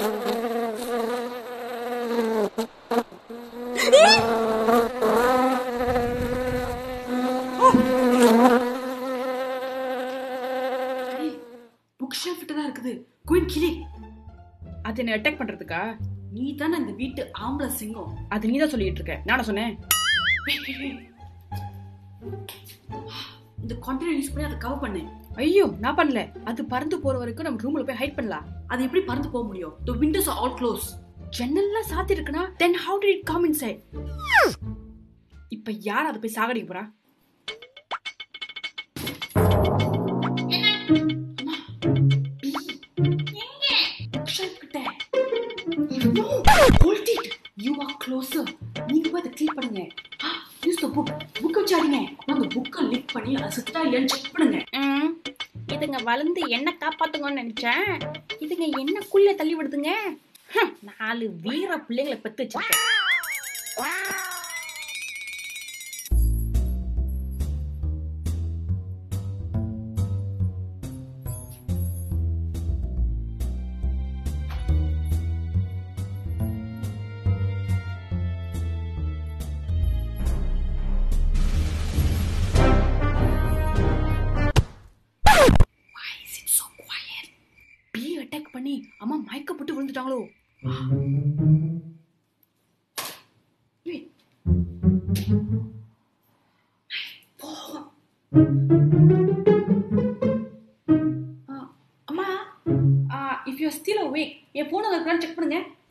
book shelf தான் இருக்குது queen கிளி அது என்ன அட்டாக் பண்றதுக்கா நீ தானே இந்த வீட்டு ஆம்பளை சிங்கம் அது நீ தான் சொல்லிட்டு இருக்க நானா சொன்னேன் இந்த கான்டெய்னர் யூஸ் பண்ணி அதை கவர் பண்ணு ஐயோ நான் பண்ணல அது பறந்து போற வரைக்கும் நம்ம ரூம்ல போய் ஹைட் பண்ணலாம் அது எப்படி பறந்து போக முடியும் the windows are all closed ஜன்னல்லாம் சாத்தி இருக்குன்னா then how did it come inside இப்ப யார் அதை போய் சாகடிக்க போறா புக் ஷெல்ஃப் கிட்ட no hold it you are closer நீங்க போய் அதை க்ளீன் பண்ணுங்க யூஸ் த புக் புக் வச்சு அடிங்க அந்த புக்கை லிக் பண்ணி அது செத்தா இல்லையான்னு செக் பண்ணுங்க ம், இதுங்க வளர்ந்து என்ன காப்பாத்துங்கன்னு நினைச்சேன் இதுங்க என்னக்குள்ள தள்ளி விடுதுங்க ஹம், நாலு வீர பிள்ளைங்களை பெத்து வச்சிருக்கேன் is it so quiet பி அட்டாக் பண்ணி அம்மா மயக்கப்பட்டு விழுந்துட்டாங்களோ wait போகும் அம்மா இஃப் யூ ஸ்டில் அவேக் என் போன் அதை செக் பண்ணுங்க